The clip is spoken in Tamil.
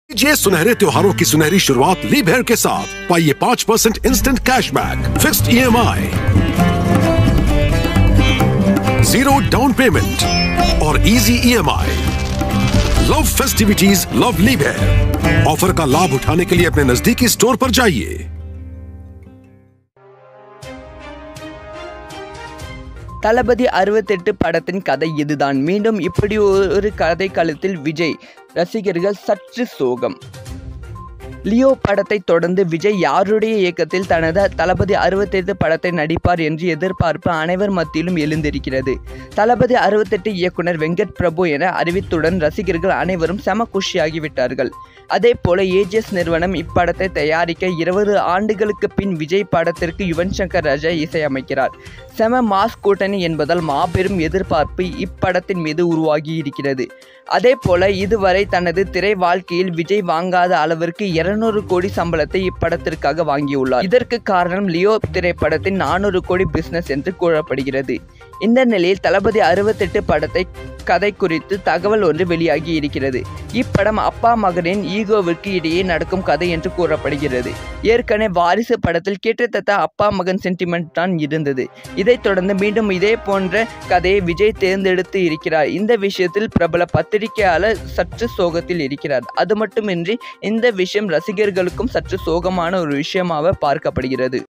कीजिए सुनहरे त्योहारों की सुनहरी शुरुआत लीबेयर के साथ पाइए पाँच percent instant cashback fixed EMI zero down payment और easy EMI love festivities love लीबेयर ऑफर का लाभ उठाने के लिए अपने नजदीकी स्टोर पर जाइए தளபதி அறுபத்தெட்டு படத்தின் கதை இதுதான் மீண்டும் இப்படி ஒரு கதை களத்தில் விஜய் ரசிகர்கள் சற்று சோகம் லியோ படத்தை தொடர்ந்து விஜய் யாருடைய இயக்கத்தில் தனது தளபதி அறுபத்தெட்டு படத்தை நடிப்பார் என்று எதிர்பார்ப்பு அனைவர் மத்தியிலும் எழுந்திருக்கிறது தளபதி அறுபத்தெட்டு இயக்குனர் வெங்கட் பிரபு என அறிவித்துடன் ரசிகர்கள் அனைவரும் செம குஷியாகிவிட்டார்கள் அதே போல ஏஜிஎஸ் நிறுவனம் இப்படத்தை தயாரிக்க இருபது ஆண்டுகளுக்கு பின் விஜய் படத்திற்கு யுவன் சங்கர் ராஜா இசையமைக்கிறார் செம மாஸ் கூட்டணி என்பதால் மாபெரும் எதிர்பார்ப்பு இப்படத்தின் மீது உருவாகி இருக்கிறது அதே போல இதுவரை தனது திரை வாழ்க்கையில் விஜய் வாங்காத அளவிற்கு இருநூறு கோடி சம்பளத்தை இப்படத்திற்காக வாங்கியுள்ளார் இதற்கு காரணம் லியோ திரைப்படத்தின் நானூறு கோடி பிசினஸ் என்று கூறப்படுகிறது இந்த நிலையில் தளபதி அறுபத்தெட்டு படத்தை கதை குறித்து தகவல் ஒன்று வெளியாகி இருக்கிறது இப்படம் அப்பா மகனின் ஈகோவிற்கு இடையே நடக்கும் கதை என்று கூறப்படுகிறது ஏற்கனவே வாரிசு படத்தில் கிட்டத்தட்ட அப்பா மகன் சென்டிமெண்ட் தான் இருந்தது இதைத் தொடர்ந்து மீண்டும் இதே போன்ற கதையை விஜய் தேர்ந்தெடுத்து இருக்கிறார் இந்த விஷயத்தில் பிரபல பத்திரிகையாளர் சற்று சோகத்தில் இருக்கிறார் அது மட்டுமின்றி இந்த விஷயம் ரசிகர்களுக்கும் சற்று சோகமான ஒரு விஷயமாக பார்க்கப்படுகிறது